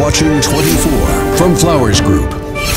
watching 24 from Flowers Group.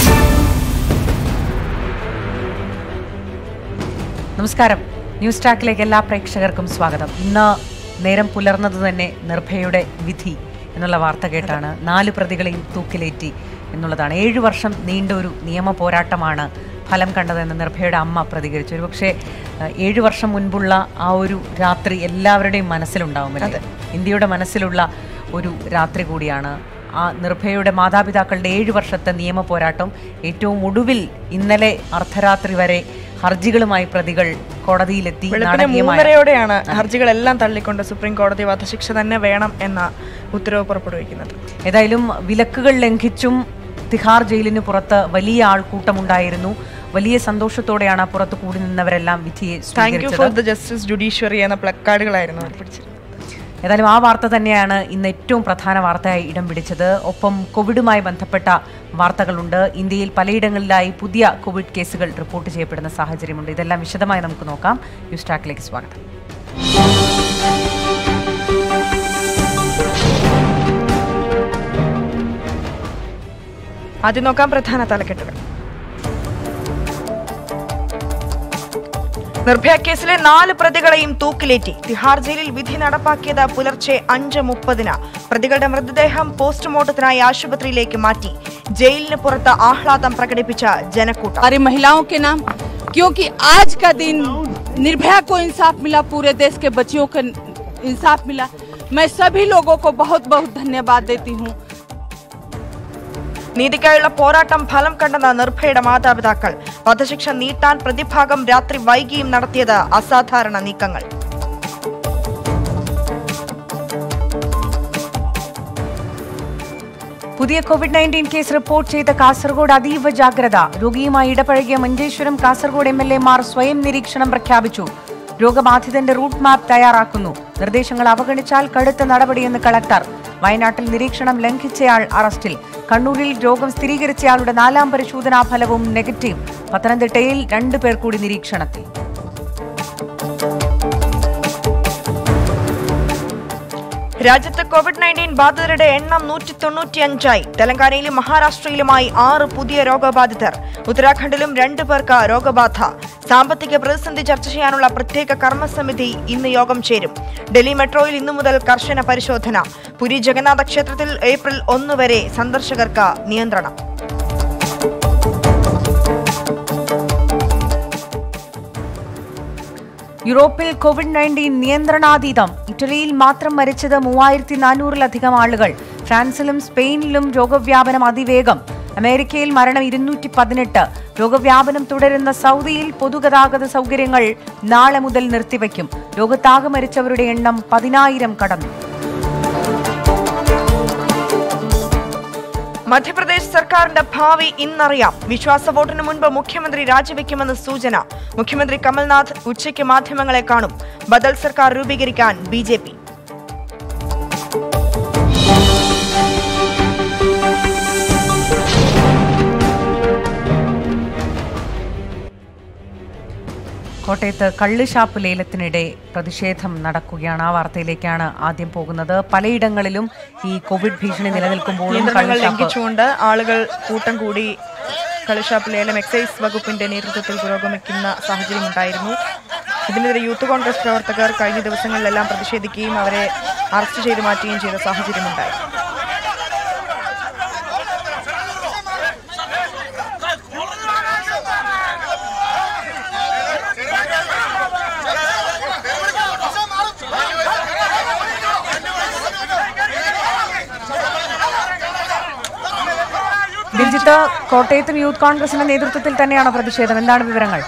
നമസ്കാരം news ട്രാക്കിലേക്ക് എല്ലാ പ്രേക്ഷകർക്കും സ്വാഗതം ഇന്ന് നേരം പുലർന്നത് തന്നെ നിർഭയയുടെ വിധി എന്നുള്ള വാർത്ത കേട്ടാണ് നാല് പ്രതികളെയും തൂക്കിലേറ്റി എന്നുള്ളതാണ് ഏഴു വർഷം നീണ്ട ഒരു നിയമ പോരാട്ടമാണ് ഫലം കണ്ടതെന്ന് നിർഭയയുടെ അമ്മ പ്രതികരിച്ചു ഒരുപക്ഷെ ഏഹ്, ഏഴു വർഷം മുൻപുള്ള ആ ഒരു രാത്രി എല്ലാവരുടെയും മനസ്സിലുണ്ടാവുമല്ലേ ഇന്ത്യയുടെ മനസ്സിലുള്ള ഒരു രാത്രി കൂടിയാണ് ആ നിർഭയയുടെ മാതാപിതാക്കളുടെ ഏഴു വർഷത്തെ നിയമ പോരാട്ടം ഏറ്റവും ഒടുവിൽ ഇന്നലെ അർദ്ധരാത്രി വരെ ഹർജികളുമായി പ്രതികൾ കോടതിയിലെത്തി വെളുപ്പിന് നാടകീയമായ മൂന്നരയോടെയാണ് ഹർജികളെല്ലാം തള്ളിക്കൊണ്ട് സുപ്രീം കോടതി വധശിക്ഷ തന്നെ വേണം എന്ന ഉത്തരവ് പുറപ്പെടുവിക്കുന്നത് ഏതായാലും വിലക്കുകൾ ലംഘിച്ചും തിഹാർ ജയിലിന് പുറത്ത് വലിയ ആൾക്കൂട്ടമുണ്ടായിരുന്നു വലിയ സന്തോഷത്തോടെയാണ് പുറത്ത് കൂടി നിന്നവരെല്ലാം വിധിയെ താങ്ക് യു ഫോർ സ്വീകരിച്ചത് ദ ജസ്റ്റിസ് ജുഡീഷ്യറി എന്ന പ്ലക്കാർഡുകളായിരുന്നു അവർ പിടിച്ചിരുന്നത് ഏതായാലും ആ വാർത്ത തന്നെയാണ് ഇന്ന് ഏറ്റവും പ്രധാന വാർത്തയായി ഇടം പിടിച്ചത് ഒപ്പം കോവിഡുമായി ബന്ധപ്പെട്ട വാർത്തകളുണ്ട് ഇന്ത്യയിൽ പലയിടങ്ങളിലായി പുതിയ കോവിഡ് കേസുകൾ റിപ്പോർട്ട് ചെയ്യപ്പെടുന്ന സാഹചര്യമുണ്ട് ഇതെല്ലാം വിശദമായി നമുക്ക് നോക്കാം ന്യൂസ് ട്രാക്കിലേക്ക് സ്വാഗതം ആദ്യം നോക്കാം പ്രധാന തലക്കെട്ടുകൾ നിർഭയ കേസിലെ നാല് പ്രതികളെയും തൂക്കിലേറ്റി തിഹാർ ജയിലിൽ വിധി നടപ്പാക്കിയത് പുലർച്ചെ അഞ്ച് മുപ്പതിന് പ്രതികളുടെ മൃതദേഹം പോസ്റ്റ്മോർട്ടത്തിനായി ആശുപത്രിയിലേക്ക് മാറ്റി ജയിലിന് പുറത്ത് ആഹ്ലാദം പ്രകടിപ്പിച്ച ജനക്കൂട്ടം सारी महिलाओं के नाम क्योंकि आज का दिन निर्भया को इंसाफ मिला पूरे देश के बच्चियों को इंसाफ मिला मैं सभी लोगों को बहुत बहुत धन्यवाद देती हूँ നീതിക്കായുള്ള പോരാട്ടം ഫലം കണ്ടെന്ന നിർഭയയുടെ മാതാപിതാക്കൾ വധശിക്ഷ നീട്ടാൻ പ്രതിഭാഗം രാത്രി വൈകിയും നടത്തിയത് അസാധാരണ നീക്കങ്ങൾ പുതിയ കോവിഡ് നയൻറ്റീൻ കേസ് റിപ്പോർട്ട് ചെയ്ത കാസർഗോഡ് അതീവ ജാഗ്രത രോഗിയുമായി ഇടപഴകിയ മഞ്ചേശ്വരം കാസർഗോഡ് എം എൽ എമാർ സ്വയം നിരീക്ഷണം പ്രഖ്യാപിച്ചു രോഗബാധിതന്റെ റൂട്ട് മാപ്പ് തയ്യാറാക്കുന്നു നിർദ്ദേശങ്ങൾ അവഗണിച്ചാൽ കടുത്ത നടപടിയെന്ന് കളക്ടർ വയനാട്ടിൽ നിരീക്ഷണം ലംഘിച്ചയാൾ അറസ്റ്റിൽ കണ്ണൂരിൽ രോഗം സ്ഥിരീകരിച്ചയാളുടെ നാലാം പരിശോധനാ ഫലവും നെഗറ്റീവ് പത്തനംതിട്ടയിൽ രണ്ടു പേർ കൂടി നിരീക്ഷണത്തിൽ രാജ്യത്ത് കോവിഡ് നയൻറ്റീൻ ബാധിതരുടെ എണ്ണം നൂറ്റി തൊണ്ണൂറ്റിയഞ്ചായി തെലങ്കാനയിലും മഹാരാഷ്ട്രയിലുമായി ആറ് പുതിയ രോഗബാധിതർ ഉത്തരാഖണ്ഡിലും രണ്ടു പേർക്ക് രോഗബാധ സാമ്പത്തിക പ്രതിസന്ധി ചർച്ച ചെയ്യാനുള്ള പ്രത്യേക കർമ്മസമിതി ഇന്ന് യോഗം ചേരും ഡൽഹി മെട്രോയിൽ ഇന്നു മുതൽ കർശന പരിശോധന പുരി ജഗന്നാഥ ക്ഷേത്രത്തിൽ ഏപ്രിൽ ഒന്ന് വരെ സന്ദർശകർക്ക് നിയന്ത്രണം യൂറോപ്പിൽ കോവിഡ് നയൻറ്റീൻ നിയന്ത്രണാതീതം ഇറ്റലിയിൽ മാത്രം മരിച്ചത് മൂവായിരത്തി നാനൂറിലധികം ആളുകൾ ഫ്രാൻസിലും സ്പെയിനിലും രോഗവ്യാപനം അതിവേഗം അമേരിക്കയിൽ മരണം ഇരുന്നൂറ്റി പതിനെട്ട് രോഗവ്യാപനം തുടരുന്ന സൗദിയിൽ പൊതുഗതാഗത സൗകര്യങ്ങൾ നാളെ മുതൽ നിർത്തിവെക്കും ലോകത്താകെ മരിച്ചവരുടെ എണ്ണം പതിനായിരം കടന്നു മധ്യപ്രദേശ് സർക്കാരിന്റെ ഭാവി ഇന്നറിയാം വിശ്വാസ വോട്ടിന് മുൻപ് മുഖ്യമന്ത്രി രാജിവെക്കുമെന്ന് സൂചന മുഖ്യമന്ത്രി കമൽനാഥ് ഉച്ചയ്ക്ക് മാധ്യമങ്ങളെ കാണും ബദൽ സർക്കാർ രൂപീകരിക്കാൻ ബി ജെ പി കോട്ടയത്ത് കള്ളുഷാപ്പ് ലേലത്തിനിടെ പ്രതിഷേധം നടക്കുകയാണ് ആ വാർത്തയിലേക്കാണ് ആദ്യം പോകുന്നത് പലയിടങ്ങളിലും ഈ കോവിഡ് ഭീഷണി നിലനിൽക്കുമ്പോഴും നിയന്ത്രണങ്ങൾ കള്ളുഷാപ്പ് ലംഘിച്ചുകൊണ്ട് ആളുകൾ കൂട്ടം കൂടി കളിഷാപ്പ് ലേലം എക്സൈസ് വകുപ്പിന്റെ നേതൃത്വത്തിൽ പുരോഗമിക്കുന്ന സാഹചര്യമുണ്ടായിരുന്നു ഇതിനെതിരെ യൂത്ത് കോൺഗ്രസ് പ്രവർത്തകർ കഴിഞ്ഞ ദിവസങ്ങളിലെല്ലാം പ്രതിഷേധിക്കുകയും അവരെ അറസ്റ്റ് ചെയ്തു മാറ്റുകയും ചെയ്ത സാഹചര്യമുണ്ടായി ദിൽജിത്ത് കോട്ടയത്തും യൂത്ത് കോൺഗ്രസിന്റെ നേതൃത്വത്തിൽ തന്നെയാണോ പ്രതിഷേധം എന്താണ് വിവരങ്ങൾ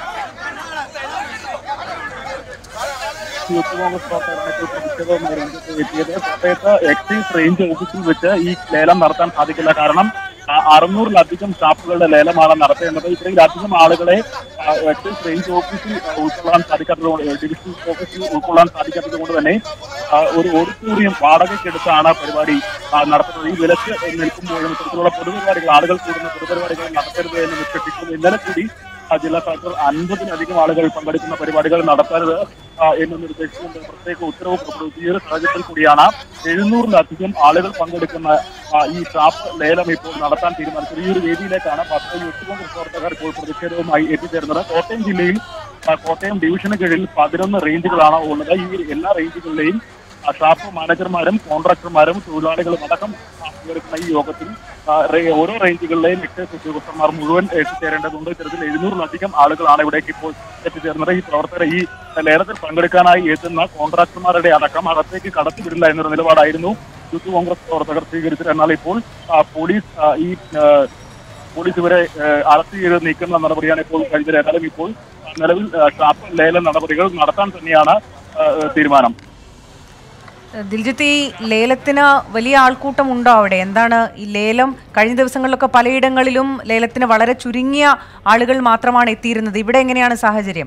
യൂത്ത് കോൺഗ്രസ് പ്രവർത്തകരുടെ പ്രതിഷേധവുമായി രംഗത്ത് എത്തിയത് കോട്ടയത്ത് എക്സൈസ് റേഞ്ച് ഓഫീസിൽ വെച്ച് ഈ ലേലം നടത്താൻ സാധിക്കില്ല കാരണം ആ, അറുന്നൂറിലധികം ഷാപ്പുകളുടെ ലേലമാണ് നടത്തേണ്ടത് ഇത്രയിലധികം ആളുകളെ ആ, എക്സൈസ് റേഞ്ച് ഓഫീസിൽ ഉൾക്കൊള്ളാൻ സാധിക്കാത്തത് കൊണ്ട് ഡിവിഷൻ ഓഫീസിൽ ഉൾക്കൊള്ളാൻ സാധിക്കാത്തത് കൊണ്ട് തന്നെ ആ, ഒരു ഓഡിറ്റോറിയം വാടകയ്ക്കെടുത്താണ് പരിപാടി ആ, നടത്തുന്നത് ഈ വിലക്ക് നിൽക്കുമ്പോഴും ഇത്തരത്തിലുള്ള പൊതുപരിപാടികൾ ആളുകൾ കൂടുന്ന പൊതുപരിപാടികൾ നടത്തരുത് എന്ന് നിഷ്കർഷിക്കുന്നു ഇന്നലെ കൂടി ആ, ജില്ലാ കളക്ടർ അൻപതിലധികം ആളുകൾ പങ്കെടുക്കുന്ന പരിപാടികൾ നടത്തരുത് ആ, എന്ന് നിർദ്ദേശിച്ചുകൊണ്ട് പ്രത്യേക ഉത്തരവ് പുറപ്പെടുവിച്ച ഈ ഒരു സാഹചര്യത്തിൽ കൂടിയാണ് എഴുന്നൂറിലധികം ആളുകൾ പങ്കെടുക്കുന്ന ആ, ഈ ഷാപ്പ് ലേലം ഇപ്പോൾ നടത്താൻ തീരുമാനിച്ചത് ഈ ഒരു വേദിയിലേക്കാണ് പത്ത് യൂത്ത് കോൺഗ്രസ് പ്രവർത്തകർ ഇപ്പോൾ പ്രതിഷേധവുമായി എത്തിച്ചേർന്നത് കോട്ടയം ജില്ലയിൽ ആ, കോട്ടയം ഡിവിഷന് കീഴിൽ പതിനൊന്ന് റേഞ്ചുകളാണ് ഉള്ളത് ഈ എല്ലാ റേഞ്ചുകളിലെയും ആ, ഷാപ്പ് മാനേജർമാരും കോൺട്രാക്ടർമാരും തൊഴിലാളികളും അടക്കം പങ്കെടുക്കുന്ന ഈ യോഗത്തിൽ ആ, റേ- ഓരോ റേഞ്ചുകളിലെയും എക്സൈസ് ഉദ്യോഗസ്ഥന്മാർ മുഴുവൻ എത്തിച്ചേരേണ്ടതുണ്ട് ഇത്തരത്തിൽ എഴുന്നൂറിലധികം ആളുകളാണ് ഇവിടേക്ക് ഇപ്പോൾ എത്തിച്ചേർന്നത് ഈ പ്രവർത്തകരെ ഈ ലേലത്തിൽ പങ്കെടുക്കാനായി എത്തുന്ന കോൺട്രാക്ടർമാരുടെ അടക്കം അകത്തേക്ക് കടത്തിവിടില്ല എന്നൊരു നിലപാടായിരുന്നു യൂത്ത് കോൺഗ്രസ് പ്രവർത്തകർ സ്വീകരിച്ചത് എന്നാൽ ഇപ്പോൾ ആ, പോലീസ് ആ, ഈ ആ, പോലീസ് ഇവരെ അറസ്റ്റ് ചെയ്ത് നീക്കുന്ന നടപടിയാണ് ഇപ്പോൾ കഴിഞ്ഞത് ഏതായാലും ഇപ്പോൾ ആ, നിലവിൽ ആ, ഷാപ്പ് ലേല നടപടികൾ നടത്താൻ തന്നെയാണ് ആ, തീരുമാനം ദിൽജിത്ത് ഈ ലേലത്തിന് വലിയ ആൾക്കൂട്ടം ഉണ്ടോ അവിടെ എന്താണ് ഈ ലേലം കഴിഞ്ഞ ദിവസങ്ങളിലൊക്കെ പലയിടങ്ങളിലും ലേലത്തിന് വളരെ ചുരുങ്ങിയ ആളുകൾ മാത്രമാണ് എത്തിയിരുന്നത് ഇവിടെ എങ്ങനെയാണ് സാഹചര്യം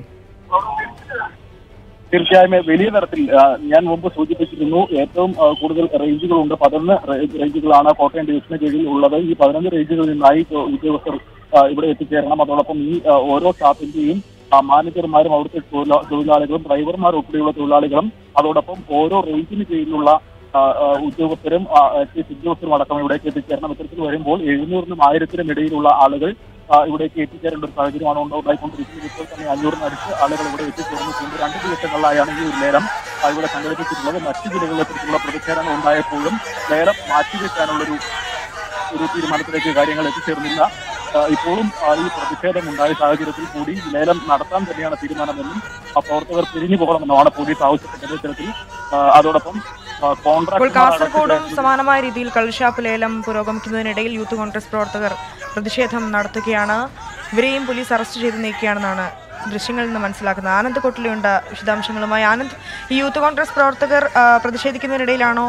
തീർച്ചയായും വലിയ തരത്തിൽ ആ, ഞാൻ മുമ്പ് സൂചിപ്പിച്ചിരുന്നു ഏറ്റവും ആ, കൂടുതൽ റേഞ്ചുകളുണ്ട് പതിനൊന്ന് റേ- റേഞ്ചുകളാണ് കോട്ടയം ഡിവിഷന് കീഴിൽ ഉള്ളത് ഈ പതിനൊന്ന് റേഞ്ചുകളിൽ നിന്നായി ഉ- ഉദ്യോഗസ്ഥർ ആ, ഇവിടെ എത്തിച്ചേരണം അതോടൊപ്പം ഈ ആ, ഓരോ ഷാപ്പിന്റെയും ആ, മാനേജർമാരും അവിടുത്തെ തൊഴിലാ- തൊഴിലാളികളും ഡ്രൈവർമാർ ഉൾപ്പെടെയുള്ള തൊഴിലാളികളും അതോടൊപ്പം ഓരോ റേഞ്ചിന് കീഴിലുള്ള ആ, ആ, ഉദ്യോഗസ്ഥരും ആ, എക്സൈസ് ഉദ്യോഗസ്ഥരും അടക്കം ഇവിടേക്ക് എത്തിച്ചേരണം ഇത്തരത്തിൽ വരുമ്പോൾ എഴുന്നൂറിനും ആയിരത്തിനും ഇടയിലുള്ള ആളുകൾ ആ, ഇവിടേക്ക് എത്തിച്ചേരേണ്ട ഒരു സാഹചര്യമാണ് ഉണ്ട- ഉണ്ടായിക്കൊണ്ടിരിക്കുന്നത് ഇപ്പോൾ തന്നെ അഞ്ഞൂറിന് അടുത്ത് ആളുകൾ ഇവിടെ എത്തിച്ചേർന്നിട്ടുണ്ട് രണ്ട് ദിവസങ്ങളിലായാണ് ഈ ഒരു ലേലം ആ, ഇവിടെ സംഘടിപ്പിച്ചിട്ടുള്ളത് മറ്റു ജില്ലകളിൽ ഇത്തരത്തിലുള്ള പ്രതിഷേധങ്ങൾ ഉണ്ടായപ്പോഴും ലേലം മാറ്റിവെക്കാനുള്ളൊരു ഒരു തീരുമാനത്തിലേക്ക് കാര്യങ്ങൾ എത്തിച്ചേർന്നില്ല ആ, ഇപ്പോഴും ആ, ഈ പ്രതിഷേധം ഉണ്ടായ സാഹചര്യത്തിൽ കൂടി ഈ ലേലം നടത്താൻ തന്നെയാണ് തീരുമാനമെന്നും ആ പ്രവർത്തകർ പിരിഞ്ഞു പോകണമെന്നുമാണ് പോലീസ് ആവശ്യപ്പെട്ടത് ഇത്തരത്തിൽ ആ, അതോടൊപ്പം ആ, ഇപ്പോൾ കോൺട്രാക്ടർമാർ കാസർഗോഡും അടക്കം സമാനമായ രീതിയിൽ കള്ളുഷാപ്പ് ലേലം പുരോഗമിക്കുന്നതിനിടയിൽ യൂത്ത് കോൺഗ്രസ് പ്രവർത്തകർ പ്രതിഷേധം നടത്തുകയാണ് ഇവരെയും പോലീസ് അറസ്റ്റ് ചെയ്ത് നീക്കുകയാണെന്നാണ് ദൃശ്യങ്ങളിൽ നിന്ന് മനസ്സിലാക്കുന്നത് ആനന്ദ് കൊട്ടിലുണ്ട് വിശദാംശങ്ങളുമായി ആനന്ദ് ഈ യൂത്ത് കോൺഗ്രസ് പ്രവർത്തകർ ആ, പ്രതിഷേധിക്കുന്നതിനിടയിലാണോ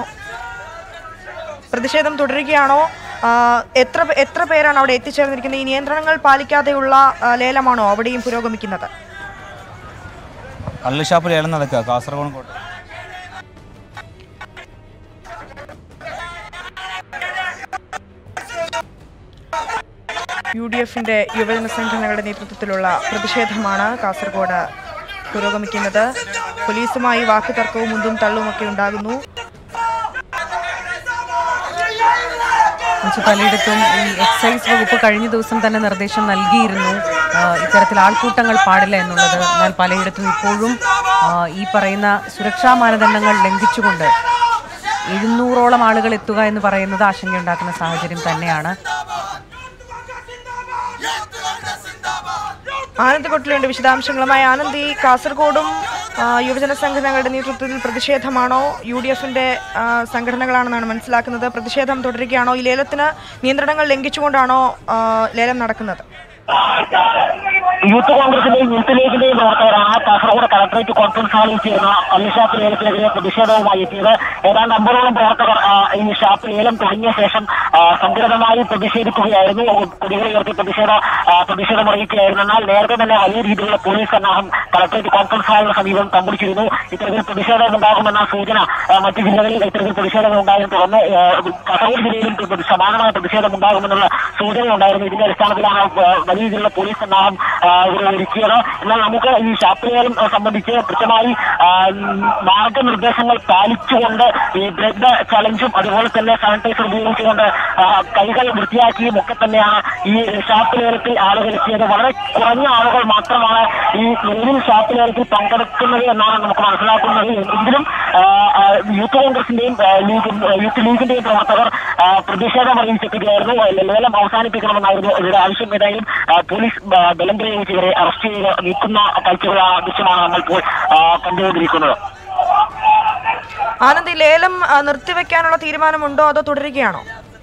പ്രതിഷേധം തുടരുകയാണോ ആ, എത്ര പേ- എത്ര പേരാണ് അവിടെ എത്തിച്ചേർന്നിരിക്കുന്നത് ഈ നിയന്ത്രണങ്ങൾ പാലിക്കാതെയുള്ള ആ, ലേലമാണോ അവിടെയും പുരോഗമിക്കുന്നത് കള്ളുഷാപ്പ് ലേലം നടക്കുക കാസർഗോഡ് കോട്ട യു ഡി എഫിന്റെ യുവജന സംഘടനകളുടെ നേതൃത്വത്തിലുള്ള പ്രതിഷേധമാണ് കാസർഗോഡ് പുരോഗമിക്കുന്നത് പോലീസുമായി വാക്കുതർക്കവും മുന്തും തള്ളുമൊക്കെ ഉണ്ടാകുന്നു എന്നുവെച്ചാൽ പലയിടത്തും ഈ എക്സൈസ് വകുപ്പ് കഴിഞ്ഞ ദിവസം തന്നെ നിർദ്ദേശം നൽകിയിരുന്നു ആ, ഇത്തരത്തിൽ ആൾക്കൂട്ടങ്ങൾ പാടില്ല എന്നുള്ളത് എന്നാൽ പലയിടത്തും ഇപ്പോഴും ആ, ഈ പറയുന്ന സുരക്ഷാ മാനദണ്ഡങ്ങൾ ലംഘിച്ചുകൊണ്ട് എഴുന്നൂറോളം ആളുകൾ എത്തുക എന്ന് പറയുന്നത് ആശങ്കയുണ്ടാക്കുന്ന സാഹചര്യം തന്നെയാണ് ആനന്ദ് കൊട്ടിലുണ്ട് വിശദാംശങ്ങളുമായി ആനന്ദ് ഈ കാസർഗോഡും ആ, യുവജന സംഘടനകളുടെ നേതൃത്വത്തിൽ പ്രതിഷേധമാണോ യു ഡി എഫിന്റെ ആ, സംഘടനകളാണെന്നാണ് മനസ്സിലാക്കുന്നത് പ്രതിഷേധം തുടരുകയാണോ ഈ ലേലത്തിന് നിയന്ത്രണങ്ങൾ ലംഘിച്ചുകൊണ്ടാണോ ആ, ലേലം നടക്കുന്നത് യൂത്ത് കോൺഗ്രസിന്റെയും യൂത്ത് ലീഗിന്റെയും പ്രവർത്തകരാണ് കാസർഗോഡ് കളക്ടറേറ്റ് കോൺഫറൻസ് ഹാളിൽ ചേർന്ന കള്ളുഷാപ്പ് ലേലത്തിനെതിരെ പ്രതിഷേധവുമായി എത്തിയത് ഏതാണ്ട് അമ്പതോളം പ്രവർത്തകർ ആ, ഈ ഷാപ്പ് ലേലം തുടങ്ങിയ ശേഷം ആ, സംഘടിതമായി പ്രതിഷേധിക്കുകയായിരുന്നു കൊടികൾ ഉയർത്തി പ്രതിഷേധ ആ, പ്രതിഷേധം അറിയിക്കുകയായിരുന്നു എന്നാൽ നേരത്തെ തന്നെ വലിയ രീതിയിലുള്ള പോലീസ് സന്നാഹം കളക്ടറേറ്റ് കോൺഫറൻസ് ഹാളിന് സമീപം തമ്പടിച്ചിരുന്നു ഇത്തരത്തിൽ പ്രതിഷേധം ഉണ്ടാകുമെന്ന സൂചന ആ, മറ്റു ജില്ലകളിൽ ഇത്തരത്തിൽ പ്രതിഷേധം ഉണ്ടായതിനെ തുടർന്ന് ആ, കാസർഗോഡ് ജില്ലയിലും പ്രതി- സമാനമായ പ്രതിഷേധം ഉണ്ടാകുമെന്നുള്ള സൂചന ഉണ്ടായിരുന്നു ഇതിന്റെ അടിസ്ഥാനത്തിലാണ് ആ, വലിയ രീതിയിലുള്ള പോലീസ് സന്നാഹം ആ, ഇവിടെ ഒരുക്കിയത് എന്നാൽ നമുക്ക് ഈ ഷാപ്പ് ലേലം ആ, സംബന്ധിച്ച് കൃത്യമായി ആ, ഉം, മാർഗനിർദ്ദേശങ്ങൾ പാലിച്ചുകൊണ്ട് ഈ ബ്ലഡ് ചലഞ്ചും അതുപോലെ തന്നെ സാനിറ്റൈസർ ഉപയോഗിച്ചുകൊണ്ട് ആ, കൈകൾ വൃത്തിയാക്കിയും ഒക്കെ തന്നെയാണ് ഈ ഷാപ്പ് ലേലത്തിൽ ആളുകൾ എത്തിയത് വളരെ കുറഞ്ഞ ആളുകൾ മാത്രമാണ് ഈ നിലവിൽ ഷാപ്പ് ലേലത്തിൽ പങ്കെടുക്കുന്നത് എന്നാണ് നമുക്ക് മനസ്സിലാക്കുന്നത് എങ്കിലും ആ, ആ, യൂത്ത് കോൺഗ്രസിന്റെയും ആ, ലീഗ് യൂത്ത് ലീഗിന്റെയും പ്രവർത്തകർ ആ, പ്രതിഷേധം അറിയിച്ചെത്തുകയായിരുന്നു ലേലം അവസാനിപ്പിക്കണമെന്നായിരുന്നു ഇവരുടെ ആവശ്യം ഏതായാലും ആ, പോലീസ് ആ, ബലം പ്രയോഗിച്ച് ഇവരെ അറസ്റ്റ് ചെയ്ത് നീക്കുന്ന കാഴ്ചകളാണ് ദൃശ്യമാണ് നമ്മൾ ഇപ്പോൾ ആ, കണ്ടുകൊണ്ടിരിക്കുന്നത് ആനന്ദ് ഈ ലേലം ആ, നിർത്തിവെക്കാനുള്ള തീരുമാനമുണ്ടോ അതോ തുടരുകയാണോ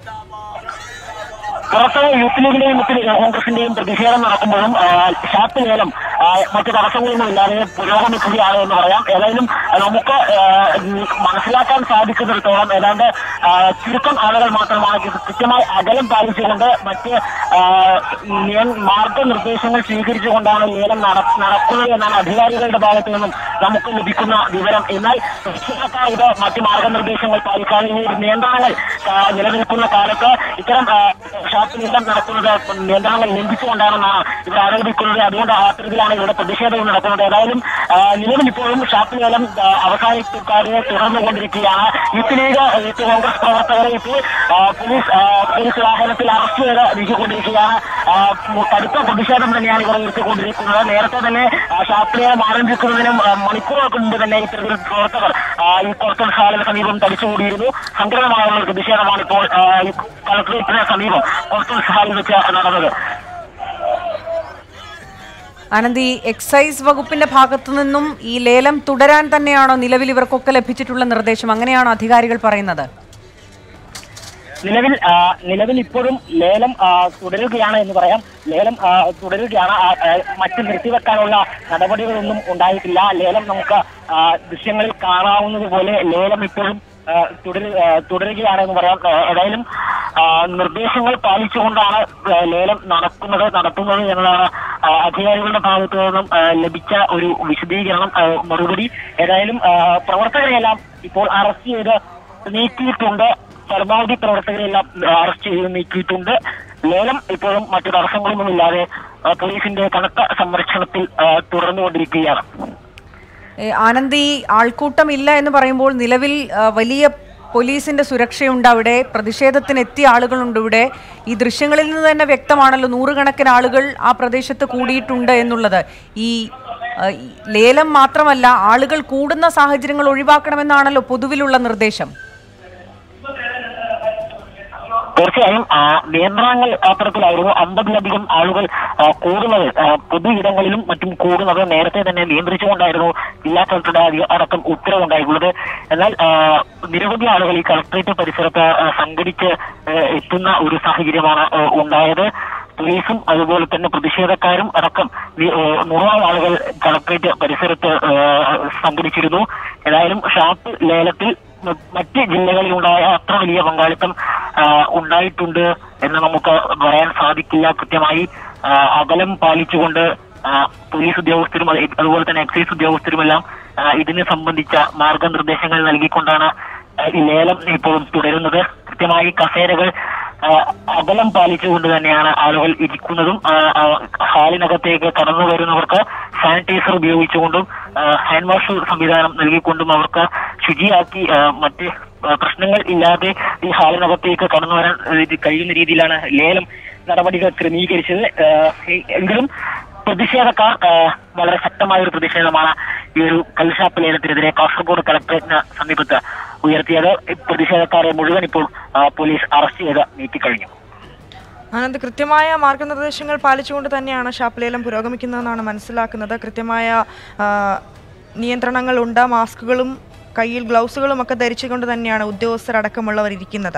പുറത്ത് യൂത്ത് ലീഗിന്റെയും മറ്റ് കോൺഗ്രസിന്റെയും പ്രതിഷേധം നടക്കുമ്പോഴും ആ, ഷാപ്പ് ലേലം ആ, മറ്റ് തടസ്സങ്ങളൊന്നും ഇല്ലാതെ പുരോഗമിക്കുകയാണ് എന്ന് പറയാം ഏതായാലും ആ, നമുക്ക് ആ, ഉം, മനസ്സിലാക്കാൻ സാധിക്കുന്നിടത്തോളം ഏതാണ്ട് ആ, ചുരുക്കം ആളുകൾ മാത്രമാണ് ഇത് കൃത്യമായി അകലം പാലിച്ചുകൊണ്ട് മറ്റ് ആ, നിയ- മാർഗനിർദ്ദേശങ്ങൾ സ്വീകരിച്ചുകൊണ്ടാണ് ലേലം നട- നടക്കുന്നത് എന്നാണ് അധികാരികളുടെ ഭാഗത്തു നിന്നും നമുക്ക് ലഭിക്കുന്ന വിവരം എന്നാൽ കൃഷിക്കാർ ഇത് മറ്റ് മാർഗനിർദ്ദേശങ്ങൾ പാലിക്കാതെ ഈ നിയന്ത്രണങ്ങൾ ആ, നിലനിൽക്കുന്ന കാലത്ത് ഇത്തരം ആ, ഷാപ്പ് നീക്കം നടത്തുന്നത് നിയന്ത്രണങ്ങൾ ലംഘിച്ചുകൊണ്ടാണെന്നാണ് ഇവർ ആരോപിക്കുന്നത് അതുകൊണ്ട് അത്തരത്തിലാണ് ഇവരുടെ പ്രതിഷേധവും നടക്കുന്നത് ഏതായാലും ആ, നിലവിൽ ഇപ്പോഴും ഷാപ്പ് ലേലം ആ, അവസാനിക്കാതെ തുടർന്നുകൊണ്ടിരിക്കുകയാണ് യൂത്ത് ലീഗ് യൂത്ത് കോൺഗ്രസ് പ്രവർത്തകരെ ഇപ്പോൾ ആ, പോലീസ് ആ, പോലീസ് വാഹനത്തിൽ അറസ്റ്റ് ചെയ്ത് നീക്കിക്കൊണ്ടിരിക്കുകയാണ് ആ, കടുത്ത പ്രതിഷേധം തന്നെയാണ് ഇവർ ഉയർത്തിക്കൊണ്ടിരിക്കുന്നത് നേരത്തെ തന്നെ ആ, ഷാപ്പ് ലേലം ആരംഭിക്കുന്നതിനും ആ, മണിക്കൂറുകൾക്ക് മുമ്പ് തന്നെ ഇത്തരത്തിൽ പ്രവർത്തകർ ആ, ഈ കോർട്ടൽ ഹാളിന് സമീപം തടിച്ചുകൂടിയിരുന്നു സംഘടനമായുള്ള ഒരു പ്രതിഷേധമാണ് ഇപ്പോൾ ആ, ഈ കളക്ടറേറ്റിന് സമീപം കോർട്ടൽ ഹാളിൽ വെച്ച് നടന്നത് ആനന്ദ് ഈ എക്സൈസ് വകുപ്പിന്റെ ഭാഗത്തു നിന്നും ഈ ലേലം തുടരാൻ തന്നെയാണോ നിലവിൽ ഇവർക്കൊക്കെ ലഭിച്ചിട്ടുള്ള നിർദ്ദേശം അങ്ങനെയാണോ അധികാരികൾ പറയുന്നത് നിലവിൽ ആ, നിലവിൽ ഇപ്പോഴും ലേലം ആ, തുടരുകയാണ് എന്ന് പറയാം ലേലം ആ, തുടരുകയാണ് ആ, ആ, മറ്റ് നിർത്തിവെക്കാനുള്ള നടപടികളൊന്നും ഉണ്ടായിട്ടില്ല ലേലം നമുക്ക് ആ, ദൃശ്യങ്ങളിൽ കാണാവുന്നത് പോലെ ലേലം ഇപ്പോഴും ആ, തുടരു ആ, തുടരുകയാണ് എന്ന് പറയാം ആ, ഏതായാലും ആ, നിർദ്ദേശങ്ങൾ പാലിച്ചുകൊണ്ടാണ് ആ, ലേലം നടക്കുന്നത് നടത്തുന്നത് എന്നതാണ് ആ, അധികാരികളുടെ ഭാഗത്തു നിന്നും ആ, ലഭിച്ച ഒരു വിശദീകരണം ആ, മറുപടി ഏതായാലും ആ, പ്രവർത്തകരെയെല്ലാം ഇപ്പോൾ അറസ്റ്റ് ചെയ്ത് നീക്കിയിട്ടുണ്ട് പരമാവധി പ്രവർത്തകരെല്ലാം അറസ്റ്റ് ചെയ്ത് നീക്കിയിട്ടുണ്ട് ലേലം ഇപ്പോഴും മറ്റു തടസ്സങ്ങളൊന്നുമില്ലാതെ ആ, പോലീസിന്റെ കനത്ത സംരക്ഷണത്തിൽ ആ, തുടർന്നുകൊണ്ടിരിക്കുകയാണ് ഏ, ആനന്ദ് ഈ ആൾക്കൂട്ടം ഇല്ല എന്ന് പറയുമ്പോൾ നിലവിൽ ആ, വലിയ പോലീസിന്റെ സുരക്ഷയുണ്ട് അവിടെ പ്രതിഷേധത്തിന് എത്തിയ ആളുകളുണ്ട് ഇവിടെ ഈ ദൃശ്യങ്ങളിൽ നിന്ന് തന്നെ വ്യക്തമാണല്ലോ നൂറുകണക്കിന് ആളുകൾ ആ പ്രദേശത്ത് കൂടിയിട്ടുണ്ട് എന്നുള്ളത് ഈ ആ, ഈ ലേലം മാത്രമല്ല ആളുകൾ കൂടുന്ന സാഹചര്യങ്ങൾ ഒഴിവാക്കണമെന്നാണല്ലോ പൊതുവിലുള്ള നിർദ്ദേശം തീർച്ചയായും ആ, നിയന്ത്രണങ്ങൾ അത്തരത്തിലായിരുന്നു അമ്പതിലധികം ആളുകൾ ആ, കൂടുന്നത് ആ, പൊതു ഇടങ്ങളിലും മറ്റും കൂടുന്നത് നേരത്തെ തന്നെ നിയന്ത്രിച്ചുകൊണ്ടായിരുന്നു ജില്ലാ കളക്ടറുടെ അധി- അടക്കം ഉത്തരവുണ്ടായിട്ടുള്ളത് എന്നാൽ ആ, നിരവധി ആളുകൾ ഈ കളക്ടറേറ്റ് പരിസരത്ത് ആ, സംഘടിച്ച് ആ, എത്തുന്ന ഒരു സാഹചര്യമാണ് ആ, ഉണ്ടായത് പോലീസും അതുപോലെ തന്നെ പ്രതിഷേധക്കാരും അടക്കം നി- ആ, നൂറോളം ആളുകൾ കളക്ടറേറ്റ് പരിസരത്ത് ആ, സംഘടിച്ചിരുന്നു ഏതായാലും ഷാപ്പ് ലേലത്തിൽ മ- മറ്റ് ജില്ലകളിലുണ്ടായ അത്ര വലിയ പങ്കാളിത്തം ആ, ഉണ്ടായിട്ടുണ്ട് എന്ന് നമുക്ക് പറയാൻ സാധിക്കില്ല കൃത്യമായി ആ, അകലം പാലിച്ചുകൊണ്ട് ആ, പോലീസ് ഉദ്യോഗസ്ഥരും അത് അതുപോലെ തന്നെ എക്സൈസ് ഉദ്യോഗസ്ഥരുമെല്ലാം ആ, ഇതിനെ സംബന്ധിച്ച മാർഗനിർദ്ദേശങ്ങൾ നൽകിക്കൊണ്ടാണ് ആ, ഈ ലേലം ഇപ്പോഴും തുടരുന്നത് കൃത്യമായി കസേരകൾ ആ, അകലം പാലിച്ചുകൊണ്ട് തന്നെയാണ് ആളുകൾ ഇരിക്കുന്നതും ആ, ആ, ഹാളിനകത്തേക്ക് കടന്നു വരുന്നവർക്ക് സാനിറ്റൈസർ ഉപയോഗിച്ചുകൊണ്ടും ആ, ഹാൻഡ് വാഷ് സംവിധാനം നൽകിക്കൊണ്ടും അവർക്ക് ശുചിയാക്കി ആ, മറ്റ് ആ, പ്രശ്നങ്ങൾ ഇല്ലാതെ ഈ ഹാളിനകത്തേക്ക് കടന്നു വരാൻ ആ, ഇത് കഴിയുന്ന രീതിയിലാണ് ലേലം നടപടികൾ ക്രമീകരിച്ചത് ആ, എ- എങ്കിലും പ്രതിഷേധക്കാർ ആ, വളരെ ശക്തമായ ഒരു പ്രതിഷേധമാണ് ഈ ഒരു കൽഷാപ്പ് ലേലത്തിനെതിരെ കാസർഗോഡ് കളക്ടറേറ്റിന് സമീപത്ത് ഉയർത്തിയത് ഈ പ്രതിഷേധക്കാരെ മുഴുവൻ ഇപ്പോൾ ആ, പോലീസ് അറസ്റ്റ് ചെയ്ത് നീക്കിക്കഴിഞ്ഞു ആനന്ദ് കൃത്യമായ മാർഗനിർദ്ദേശങ്ങൾ പാലിച്ചുകൊണ്ട് തന്നെയാണ് ഷാപ്പ് ലേലം പുരോഗമിക്കുന്നതെന്നാണ് മനസ്സിലാക്കുന്നത് കൃത്യമായ ആ, നിയന്ത്രണങ്ങളുണ്ട് മാസ്കുകളും കയ്യിൽ ഗ്ലൗസുകളും ഒക്കെ ധരിച്ചുകൊണ്ട് തന്നെയാണ് ഉദ്യോഗസ്ഥരടക്കമുള്ളവർ ഇരിക്കുന്നത്